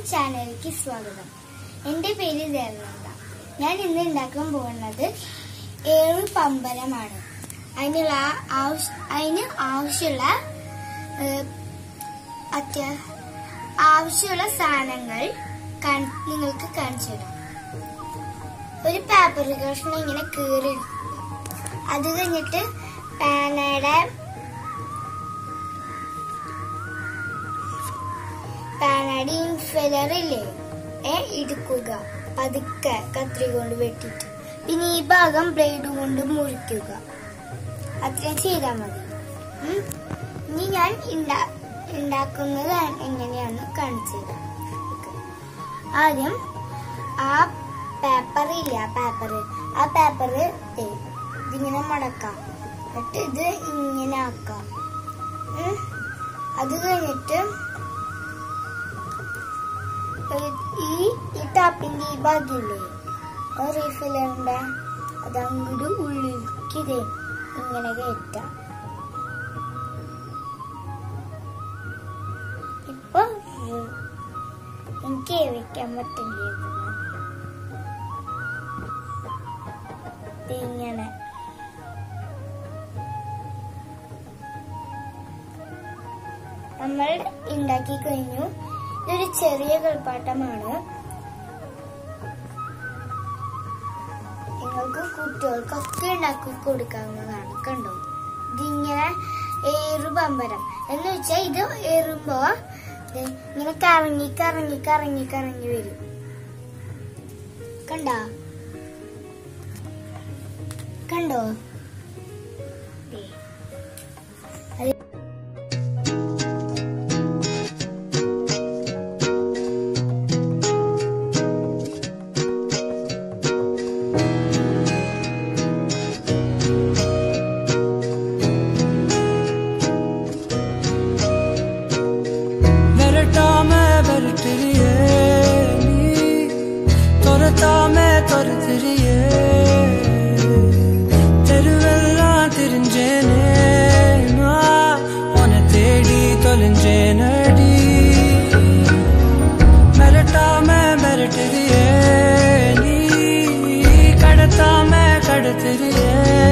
ചാനലിലേക്ക് സ്വാഗതം എന്റെ പേര് ദേവനന്ദ ഞാൻ ഇന്ന് ഉണ്ടാക്കാൻ പോകുന്നത് ഏഴ് പമ്പരമാണ് അതിനുള്ള ആവശ്യ അതിന് ആവശ്യമുള്ള ഏഹ്, അത്യാ ആവശ്യമുള്ള സാധനങ്ങൾ കാണ്- നിങ്ങൾക്ക് കാണിച്ചു തരാം ഒരു പേപ്പർ കഷ്ണം ഇങ്ങനെ കീറി അത് കഴിഞ്ഞിട്ട് പാനയുടെ പാനയുടെ ഇൻഫെലർ ഇല്ലേ ഏ എടുക്കുക പതുക്കെ കത്രി കൊണ്ട് വെട്ടിട്ട് പിന്നെ ഈ ഭാഗം ബ്ലേഡ് കൊണ്ട് മുറിക്കുക അത്രയും ചെയ്താൽ മതി ഉം. ഇനി ഞാൻ ഉണ്ടാ- ഉണ്ടാക്കുന്നത് എങ്ങനെയാന്ന് കാണിച്ചു തരാം ആദ്യം ആ പേപ്പർ ഇല്ല ആ പേപ്പർ ആ പേപ്പർ ഇതിങ്ങനെ മടക്കാം എന്നിട്ട് ഇത് ഇങ്ങനെ ആക്കാം ഉം. അത് കഴിഞ്ഞിട്ട് ഏഹ് ഈ ഈ ടാപ്പിന്റെ ഈ ഭാഗമില്ലേ ആ റീഫിലറിന്റെ അത് അങ്ങോട്ട് ഉള്ളിലേക്ക് ഇത് ഇങ്ങനെ കയറ്റാം ഇപ്പൊ റ്- എനിക്ക് വെക്കാൻ പറ്റില്ല ഇങ്ങനെ നമ്മൾ ഉണ്ടാക്കി കഴിഞ്ഞു ഇതൊരു ചെറിയ കളിപ്പാട്ടമാണ് നിങ്ങൾക്ക് കുട്ടികൾക്കൊക്കെ ഉണ്ടാക്കി കൊടുക്കാവുന്നതാണ് കണ്ടോ ഇതിങ്ങനെ ഏറു പമ്പരം എന്ന് വെച്ചാൽ ഇത് ഏറുമ്പോ ദേ ഇങ്ങനെ കറങ്ങി കറങ്ങി കറങ്ങി കറങ്ങി വരും കണ്ടോ കണ്ടോ ദേ. അത് വരട്ടാമേ വരട്ടിരിയേ നീ തുരത്താമേ തുരത്തിരിയേ തെരുവെല്ലാം തിരിഞ്ചേനേ நான் உன்னை தேடி தொலைஞ்சேனடி மிரட்டாம மிரட்டுறியே நீ கடத்தாம கடத்துறியே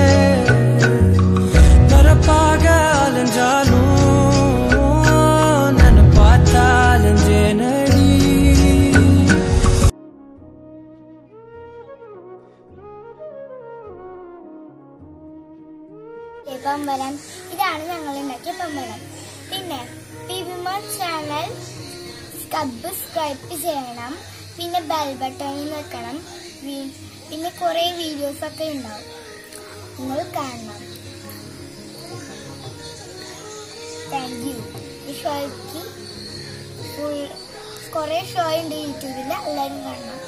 பரப்பாக அலைஞ்சாலும் நன்னு பார்த்தா அலைஞ்சேனடி ഈ പമ്പരം ഇതാണ് ഞങ്ങൾ ഉണ്ടാക്കിയ പമ്പരം പിന്നെ പിവിമോൾ ചാനൽ സബ്സ്ക്രൈബ് ചെയ്യണം പിന്നെ ബെൽ ബട്ടണിൽ വെക്കണം വീ- പിന്നെ കുറെ വീഡിയോസ് ഒക്കെ ഉണ്ടാവും നിങ്ങൾ കാണണം താങ്ക് യു ഈ ഷോയ്ക്ക് ഫുൾ കുറെ ഷോ ഉണ്ട് യൂട്യൂബിൽ എല്ലാവരും കാണണം